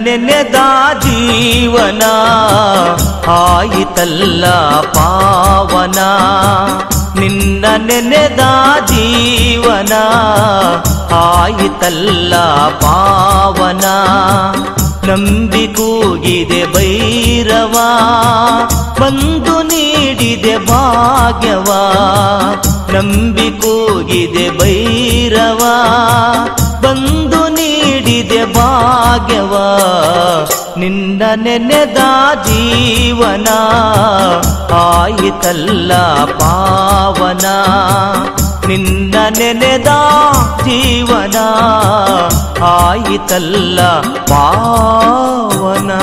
ನೆನೆದ ಜೀವನ ಆಯಿತಲ್ಲ ಪಾವನ ನಿನ್ನ ನೆನೆದ ಜೀವನ ಆಯಿತಲ್ಲ ಪಾವನ ನಂಬಿ ಕೂಗಿದೆ ಭೈರವ ಬಂದು ನೀಡಿದೆ ಭಾಗ್ಯವ ನಂಬಿ ಕೂಗಿದೆ ಭೈರವ ಬಂದು ನೀಡಿದೆ ಭಾಗ್ಯವ ನಿನ್ನ ನೆನೆದ ಜೀವನ ಆಯಿತಲ್ಲ ಪಾವನ ನಿನ್ನ ನೆನೆದ ಜೀವನ ಆಯಿತಲ್ಲ ಪಾವನ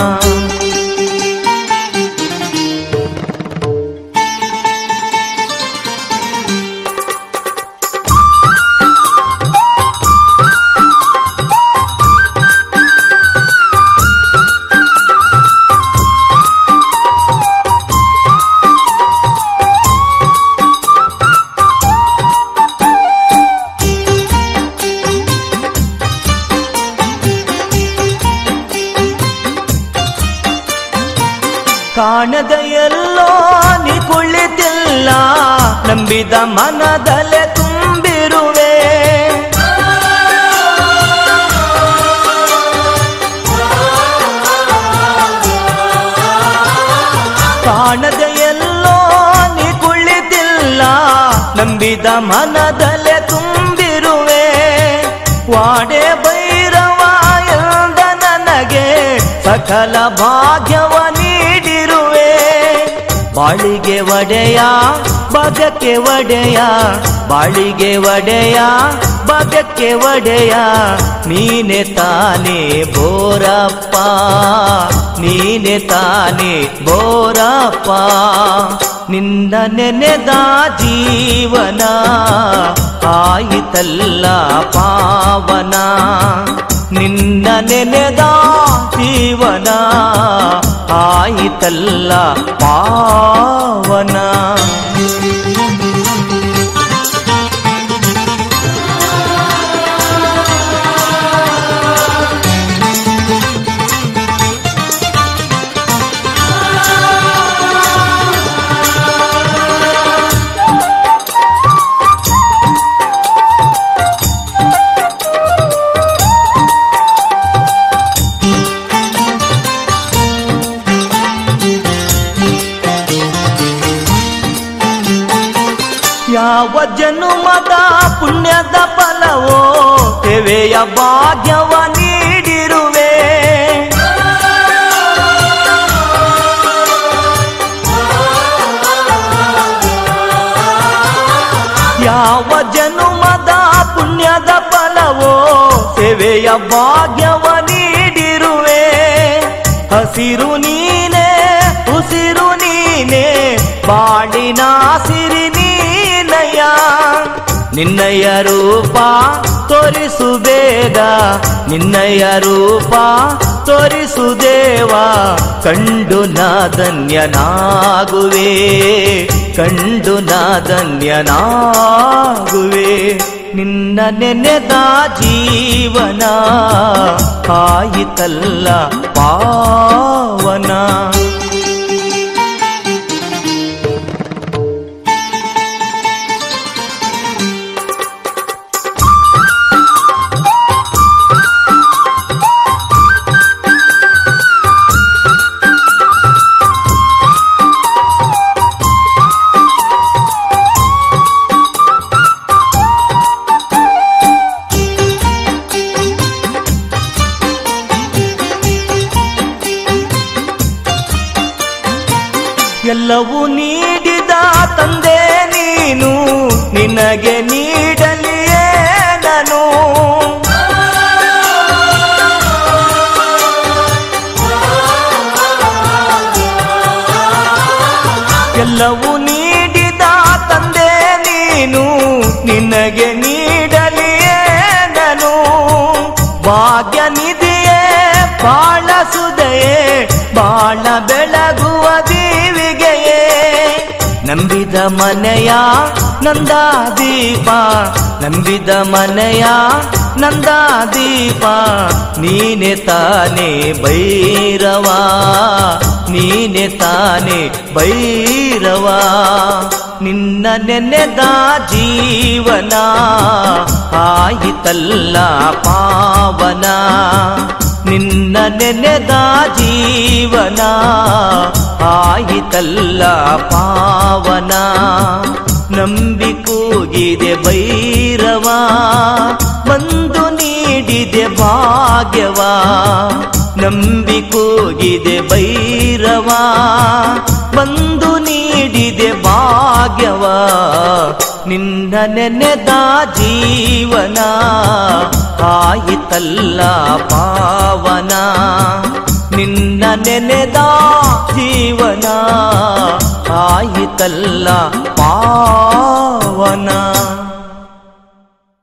ಕಾಣದ ಎಲ್ಲೋ ನೀ ಕುಳಿತಿಲ್ಲ ನಂಬಿದ ಮನದಲೆ ತುಂಬಿರುವೆ ಕಾಣದ ಎಲ್ಲೋ ನೀ ಕುಳಿತಿಲ್ಲ ನಂಬಿದ ಮನದಲೆ ತುಂಬಿರುವೆ ವಾಡೆ ಭೈರವ ಎಂದ ನನಗೆ ಸಕಲ ಭಾಗ್ಯವ ನೀಡಿರುವೆ ಬಾಳಿಗೆ ಒಡೆಯ ಬಗಕ್ಕೆ ಒಡೆಯ ಬಾಳಿಗೆ ಒಡೆಯ ಬಗಕ್ಕೆ ಒಡೆಯ ನೀನೆ ತಾನೇ ಬೋರಪ್ಪ ನೀನೆ ತಾನೇ ಬೋರಪ್ಪ ನಿನ್ನ ನೆನೆದ ಜೀವನ ಆಯಿತಲ್ಲ ಪಾವನ ನಿನ್ನ ನೆನೆದ ಜೀವನ ಆಯಿತಲ್ಲ ಪಾವನ ಯಾವ ಜನುಮದ ಪುಣ್ಯದ ಫಲವೋ ತೆವೆಯ ಭಾಗ್ಯವ ನೀಡಿರುವೆ ಯಾವ ಜನುಮದ ಪುಣ್ಯದ ಫಲವೋ ಸೇವೆಯ ಭಾಗ್ಯವ ನೀಡಿರುವೆ ಹಸಿರು ನೀನೆ ಉಸಿರು ನೀನೆ ಬಾಳಿನ ಸಿರಿ ನೀನಯ್ಯ ನಿನ್ನಯ ರೂಪ ತೋರಿಸು ಬೇಗ ನಿನ್ನಯ ರೂಪ ತೋರಿಸು ದೇವ ಕಂಡು ನಾದನ್ಯನಾಗುವೆ ಕಂಡು ನಾದನ್ಯನಾಗುವೆ ನಿನ್ನ ನೆನೆದ ಜೀವನ ಆಯಿತಲ್ಲ ಪಾವನ ಎಲ್ಲವೂ ನೀಡಿದ ತಂದೆ ನೀನು ನಿನಗೆ ನೀಡಲಿಯೇ ನಾನು ಎಲ್ಲವೂ ನೀಡಿದ ತಂದೆ ನೀನು ನಿನಗೆ ನೀಡಲಿಯೇ ನಾನು ಭಾಗ್ಯ ನಿಧಿಯೇ ಬಾಳ ಸುದಯೇ ಬಾಳ ಬೆಳಗುವ ದೀವಿಗೆಯೇ ನಂಬಿದ ಮನೆಯ ನಂದ ದೀಪ ನಂಬಿದ ಮನೆಯ ನಂದಾದೀಪ ನೀನೆ ತಾನೇ ಭೈರವ ನೀನೆ ತಾನೇ ಭೈರವ ನಿನ್ನ ನೆನೆದ ಜೀವನ ಆಯಿತಲ್ಲ ಪಾವನ ನಿನ್ನ ನೆನೆದ ಜೀವನ ಆಯಿತಲ್ಲ ಪಾವನ ನಂಬಿ ಕೂಗಿದೆ ಭೈರವ ಬಂದು ನೀಡಿದೆ ಭಾಗ್ಯವ ನಂಬಿ ಕೂಗಿದೆ ಭೈರವ ಬಂದು ನೀಡಿದೆ ಭಾಗ್ಯವ ನಿನ್ನ ನೆನೆದ ಜೀವನ ಆಯಿತಲ್ಲ ಪಾವನ ನಿನ್ನ ನೆನೆದ ಜೀವನ ಆಯಿತಲ್ಲ ಪಾವನ